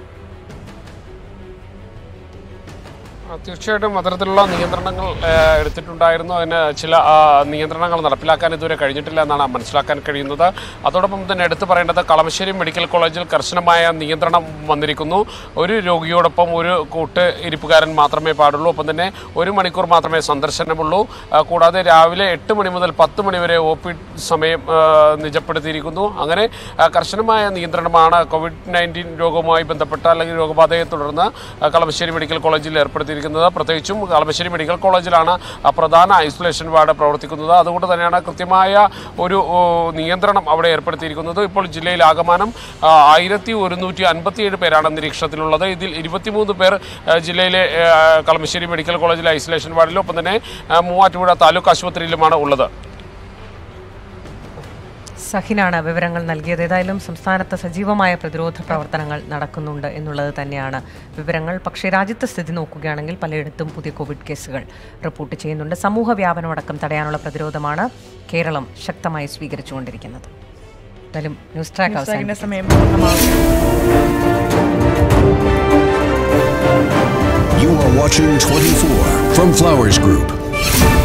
ആ, തീർച്ചയായിട്ടും അത്തരത്തിലുള്ള നിയന്ത്രണങ്ങൾ ആ, എടുത്തിട്ടുണ്ടായിരുന്നു അതിന് ചില ആ, നിയന്ത്രണങ്ങൾ നടപ്പിലാക്കാൻ ഇതുവരെ കഴിഞ്ഞിട്ടില്ല എന്നാണ് മനസ്സിലാക്കാൻ കഴിയുന്നത് അതോടൊപ്പം തന്നെ എടുത്തു പറയേണ്ടത് കളമശ്ശേരി മെഡിക്കൽ കോളേജിൽ കർശനമായ നിയന്ത്രണം വന്നിരിക്കുന്നു ഒരു രോഗിയോടൊപ്പം ഒരു കൂട്ട് ഇരിപ്പുകാരൻ മാത്രമേ പാടുള്ളൂ ഒപ്പം തന്നെ ഒരു മണിക്കൂർ മാത്രമേ സന്ദർശനമുള്ളൂ ആ, കൂടാതെ രാവിലെ എട്ട് മണി മുതൽ പത്ത് മണി വരെ ഒ പി സമയം ആ, നിജപ്പെടുത്തിയിരിക്കുന്നു അങ്ങനെ ആ, കർശനമായ നിയന്ത്രണമാണ് കോവിഡ് നയൻറ്റീൻ രോഗവുമായി ബന്ധപ്പെട്ട അല്ലെങ്കിൽ രോഗബാധയെ തുടർന്ന് ആ, കളമശ്ശേരി മെഡിക്കൽ കോളേജിൽ ഏർപ്പെടുത്തിയിരിക്കുന്നത് പ്രത്യേകിച്ചും കളമശ്ശേരി മെഡിക്കൽ കോളേജിലാണ് ആ, പ്രധാന ഐസൊലേഷൻ വാർഡ് പ്രവർത്തിക്കുന്നത് അതുകൊണ്ട് തന്നെയാണ് കൃത്യമായ ഒരു ഓ, നിയന്ത്രണം അവിടെ ഏർപ്പെടുത്തിയിരിക്കുന്നത് ഇപ്പോൾ ജില്ലയിൽ ആകമാനം ആയിരത്തി ഒരുന്നൂറ്റി അൻപത്തിയേഴ് പേരാണ് നിരീക്ഷണത്തിലുള്ളത് ഇതിൽ ഇരുപത്തിമൂന്ന് പേർ ആ, ജില്ലയിലെ ആ, കളമശ്ശേരി മെഡിക്കൽ കോളേജിലെ ഐസൊലേഷൻ വാർഡിലും ഒപ്പം തന്നെ ആ, മൂവാറ്റുപുഴ താലൂക്ക് ആശുപത്രിയിലുമാണ് ഉള്ളത് സഹിനാണ് വിവരങ്ങൾ നൽകിയത് ഏതായാലും സംസ്ഥാനത്ത് സജീവമായ പ്രതിരോധ പ്രവർത്തനങ്ങൾ നടക്കുന്നുണ്ട് എന്നുള്ളത് തന്നെയാണ് വിവരങ്ങൾ പക്ഷേ രാജ്യത്തെ സ്ഥിതി നോക്കുകയാണെങ്കിൽ പലയിടത്തും പുതിയ കോവിഡ് കേസുകൾ റിപ്പോർട്ട് ചെയ്യുന്നുണ്ട് സമൂഹ വ്യാപനം അടക്കം തടയാനുള്ള പ്രതിരോധമാണ് കേരളം ശക്തമായി സ്വീകരിച്ചുകൊണ്ടിരിക്കുന്നത് എന്തായാലും ന്യൂസ് ട്രാക്ക് ന്യൂസ് ട്രാക്കിന്റെ അവസാനിപ്പിക്കുന്നു. സമയം പൂർണ്ണമാവുകയാണ് You are watching 24 from Flowers Group.